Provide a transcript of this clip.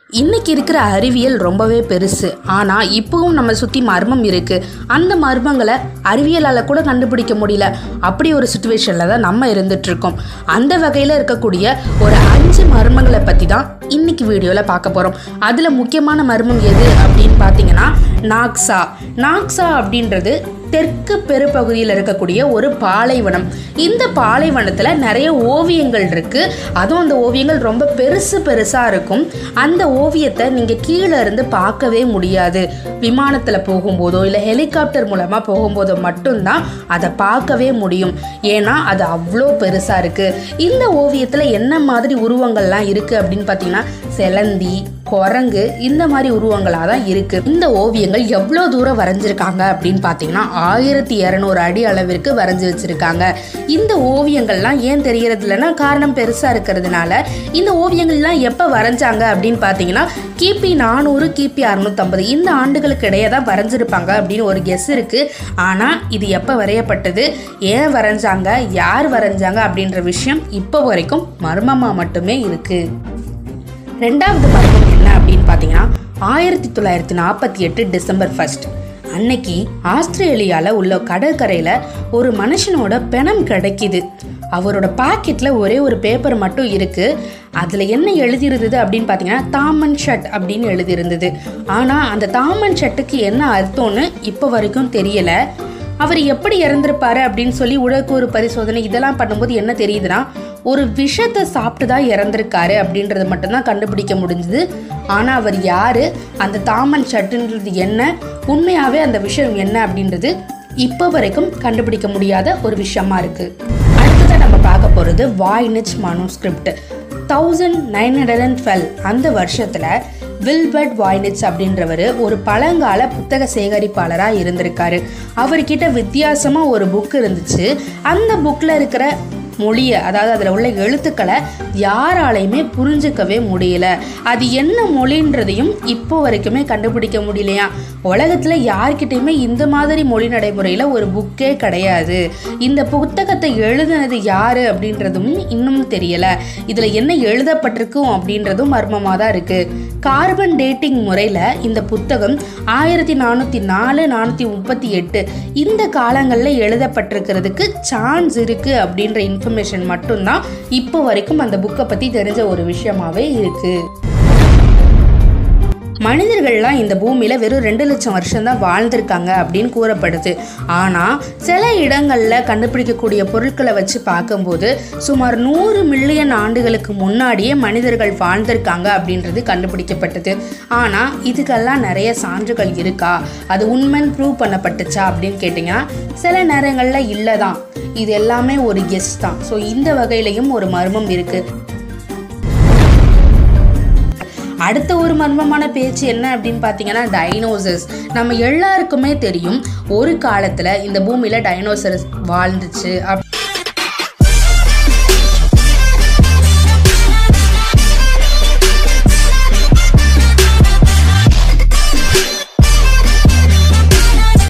இன்னைக்கு இருக்கிற அறிவியல் ரொம்பவே பெருசு ஆனால் இப்போவும் நம்ம சுற்றி மர்மம் இருக்குது அந்த மர்மங்களை அறிவியலால் கூட கண்டுபிடிக்க முடியல அப்படி ஒரு சுச்சுவேஷனில் தான் நம்ம இருந்துட்டு இருக்கோம் அந்த வகையில் இருக்கக்கூடிய ஒரு அஞ்சு மர்மங்களை பற்றி தான் இன்னைக்கு வீடியோவில் பார்க்க போகிறோம் அதில் முக்கியமான மர்மம் எது அப்படின்னு பார்த்தீங்கன்னா நாக்ஸா நாக்ஸா அப்படின்றது தெற்கு பெருப்பகுதியில் இருக்கக்கூடிய ஒரு பாலைவனம் இந்த பாலைவனத்தில் நிறைய ஓவியங்கள் இருக்குது அதுவும் அந்த ஓவியங்கள் ரொம்ப பெருசு பெருசாக இருக்கும் அந்த ஓவியத்தை நீங்கள் கீழே இருந்து பார்க்கவே முடியாது விமானத்தில் போகும்போதோ இல்லை ஹெலிகாப்டர் மூலமாக போகும்போதோ மட்டும்தான் அதை பார்க்கவே முடியும் ஏன்னா அது அவ்வளோ பெருசாக இருக்குது இந்த ஓவியத்தில் என்ன மாதிரி உருவங்கள்லாம் இருக்குது அப்படின்னு பார்த்தீங்கன்னா செலந்தி குரங்கு இந்த மாதிரி உருவங்களாக தான் இருக்குது இந்த ஓவியங்கள் எவ்வளோ தூரம் வரைஞ்சிருக்காங்க அப்படின்னு பார்த்தீங்கன்னா ஆயிரத்தி இரநூறு அடி அளவிற்கு வரைஞ்சி வச்சுருக்காங்க இந்த ஓவியங்கள்லாம் ஏன் தெரியறது இல்லைன்னா காரணம் பெருசாக இருக்கிறதுனால இந்த ஓவியங்கள்லாம் எப்போ வரைஞ்சாங்க அப்படின்னு பார்த்தீங்கன்னா கிபி நானூறு கிபி அறுநூத்தம்பது இந்த ஆண்டுகளுக்கு இடையே தான் வரைஞ்சிருப்பாங்க அப்படின்னு ஒரு கெஸ் இருக்குது ஆனால் இது எப்போ வரையப்பட்டது ஏன் வரைஞ்சாங்க யார் வரைஞ்சாங்க அப்படின்ற விஷயம் இப்போ வரைக்கும் மர்மமாக மட்டுமே இருக்குது ரெண்டாவது மர்மம் என்ன அப்படின்னு பார்த்தீங்கன்னா ஆயிரத்தி தொள்ளாயிரத்தி நாற்பத்தி எட்டு டிசம்பர் ஃபர்ஸ்ட் அன்னைக்கு ஆஸ்திரேலியாவில் உள்ள கடற்கரையில் ஒரு மனுஷனோட பிணம் கிடைக்குது அவரோட பாக்கெட்டில் ஒரே ஒரு பேப்பர் மட்டும் இருக்குது அதில் என்ன எழுதியிருந்தது அப்படின்னு பார்த்தீங்கன்னா தாமன் ஷட் அப்படின்னு எழுதியிருந்தது ஆனால் அந்த தாமன் ஷட்டுக்கு என்ன அர்த்தம்னு இப்போ வரைக்கும் தெரியலை அவர் எப்படி இறந்திருப்பாரு அப்படின்னு சொல்லி உடற்கூறு பரிசோதனை இதெல்லாம் பண்ணும்போது என்ன தெரியுதுன்னா ஒரு விஷத்தை சாப்பிட்டு தான் இறந்திருக்காரு அப்படின்றது மட்டும்தான் கண்டுபிடிக்க முடிஞ்சுது ஆனால் அவர் யார் அந்த தாமன் சட்டுன்றது என்ன உண்மையாகவே அந்த விஷயம் என்ன அப்படின்றது இப்போ வரைக்கும் கண்டுபிடிக்க முடியாத ஒரு விஷயமா இருக்குது அடுத்ததாக நம்ம பார்க்க போகிறது Voynich manuscript thousand nine hundred and twelve அந்த வருஷத்தில் வில்பர்ட் வாய்னிட்ஸ் அப்படின்றவர் ஒரு பழங்கால புத்தக சேகரிப்பாளராக இருந்திருக்காரு அவர்கிட்ட வித்தியாசமாக ஒரு புக் இருந்துச்சு அந்த புக்கில் இருக்கிற மொழியை அதாவது அதில் உள்ள எழுத்துக்களை யாராலையுமே புரிஞ்சுக்கவே முடியல அது என்ன மொழின்றதையும் இப்போ வரைக்குமே கண்டுபிடிக்க முடியலையா உலகத்தில் யார்கிட்டையுமே இந்த மாதிரி மொழி நடைமுறையில் ஒரு புக்கே கிடையாது இந்த புத்தகத்தை எழுதினது யார் அப்படின்றதும் இன்னும் தெரியலை இதில் என்ன எழுதப்பட்டிருக்கும் அப்படின்றதும் மர்மமாக தான் இருக்குது கார்பன் டேட்டிங் முறையில் இந்த புத்தகம் ஆயிரத்தி நானூற்றி நாலு நானூற்றி முப்பத்தி எட்டு இந்த காலங்களில் எழுதப்பட்டிருக்கிறதுக்கு சான்ஸ் இருக்குது அப்படின்ற இன்ஃபர்மேஷன் மட்டும்தான் இப்போ வரைக்கும் அந்த புக்கை பற்றி தெரிஞ்ச ஒரு விஷயமாவே இருக்குது மனிதர்கள்லாம் இந்த பூமியில் வெறும் ரெண்டு லட்சம் வருஷம்தான் வாழ்ந்திருக்காங்க அப்படின்னு கூறப்படுது ஆனால் சில இடங்களில் கண்டுபிடிக்கக்கூடிய பொருட்களை வச்சு பார்க்கும்போது சுமார் நூறு மில்லியன் ஆண்டுகளுக்கு முன்னாடியே மனிதர்கள் வாழ்ந்திருக்காங்க அப்படின்றது கண்டுபிடிக்கப்பட்டது ஆனால் இதுக்கெல்லாம் நிறைய சான்றுகள் இருக்கா அது உண்மைன்னு ப்ரூவ் பண்ணப்பட்டுச்சா அப்படின்னு கேட்டிங்கன்னா சில நேரங்களில் இல்லை தான் இது எல்லாமே ஒரு கெஸ் தான் ஸோ இந்த வகையிலையும் ஒரு மர்மம் இருக்குது அடுத்த ஒரு மர்மமான பேச்சு என்ன அப்படின்னு பார்த்தீங்கன்னா டைனோசர்ஸ் நம்ம எல்லாருக்குமே தெரியும் ஒரு காலத்தில் இந்த பூமியில் டைனோசர்ஸ் வாழ்ந்துச்சு அப்